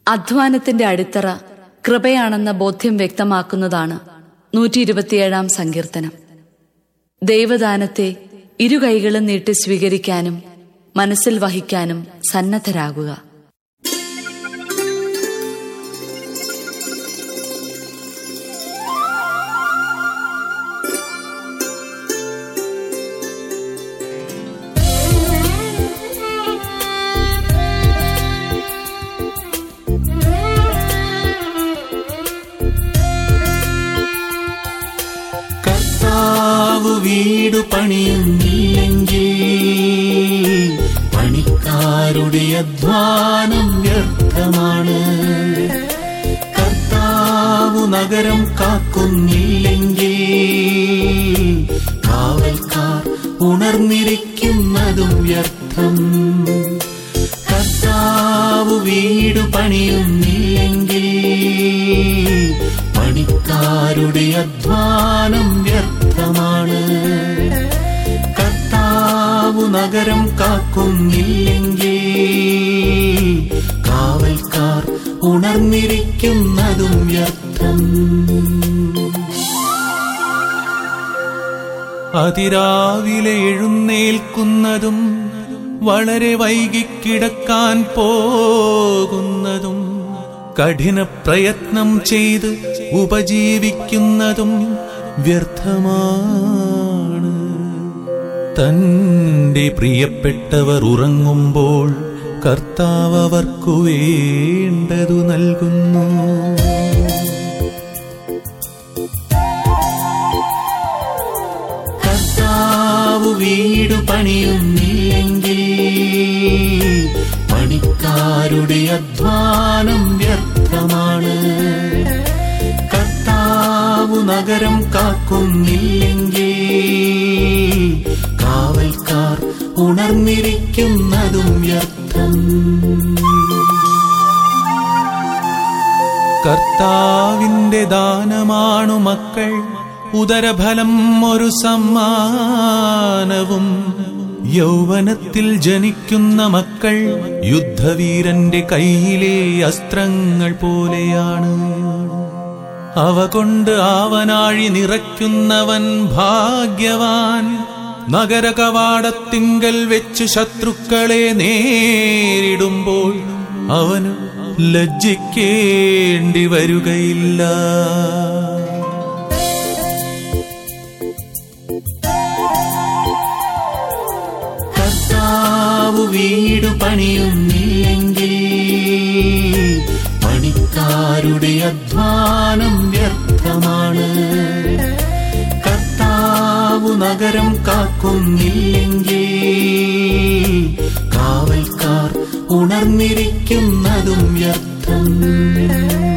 അധ്വാനത്തിന്റെ അടിത്തറ കൃപയാണെന്ന ബോധ്യം വ്യക്തമാക്കുന്നതാണ് നൂറ്റി ഇരുപത്തിയേഴാം സങ്കീർത്തനം ദൈവദാനത്തെ ഇരു കൈകളും നീട്ടി സ്വീകരിക്കാനും മനസ്സിൽ വഹിക്കാനും സന്നദ്ധരാകുക കർത്താവ് വീടു പണിയുന്നില്ലെങ്കിൽ പണിക്കാരുടെ അധ്വാനം വ്യർത്ഥമാണ് കർത്താവ് നഗരം കാക്കുന്നില്ലെങ്കിൽ കാവൽക്കാർ ഉണർന്നിരിക്കുന്നതും വ്യർത്ഥം കർത്താവ് വീടു പണിയുന്നില്ലെങ്കിൽ പണിക്കാരുടെ അധ്വാനം വ്യർത്ഥമാണ് കർത്താവ് നഗരം കാക്കുന്നില്ലെങ്കിൽ കാവൽക്കാർ ഉണർന്നിരിക്കുന്നതും വ്യർത്ഥം അതിരാവിലെ എഴുന്നേൽക്കുന്നതും വളരെ വൈകിക്കിടക്കാൻ പോകുന്നതും കഠിന പ്രയത്നം ചെയ്ത് ഉപജീവിക്കുന്നതും വ്യർത്ഥമാണ് തന്റെ പ്രിയപ്പെട്ടവർ ഉറങ്ങുമ്പോൾ കർത്താവ് അവർക്കു വേണ്ടതു നൽകുന്നു കർത്താവ് വീടു പണിയുന്നില്ലെങ്കിൽ പണിക്കാരുടെ അധ്വാനം വ്യർത്ഥമാണ് കർത്താവ് നഗരം കാക്കുന്നില്ലെങ്കിൽ കാവൽക്കാർ ഉണർന്നിരിക്കുന്നതും വ്യർത്ഥം കർത്താവിന്റെ ദാനമാണു മക്കൾ ഉദരഫലം ഒരു സമ്മാനവും യൗവനത്തിൽ ജനിക്കുന്ന മക്കൾ യുദ്ധവീരന്റെ കയ്യിലെ അസ്ത്രങ്ങൾ പോലെയാണ് അവ കൊണ്ട് ആവനാഴി നിറയ്ക്കുന്നവൻ ഭാഗ്യവാൻ നഗര കവാടത്തിങ്കൽ വെച്ച് ശത്രുക്കളെ നേരിടുമ്പോൾ അവന് ലജ്ജിക്കേണ്ടി വരുകയില്ല കർത്താവ് വീടു പണിയുന്നില്ലെങ്കിൽ പണിക്കാരുടെ അധ്വാനം വ്യർത്ഥമാണ് കർത്താവ് നഗരം കാക്കുന്നില്ലെങ്കിൽ കാവൽക്കാർ ഉണർന്നിരിക്കുന്നതും വ്യർത്ഥം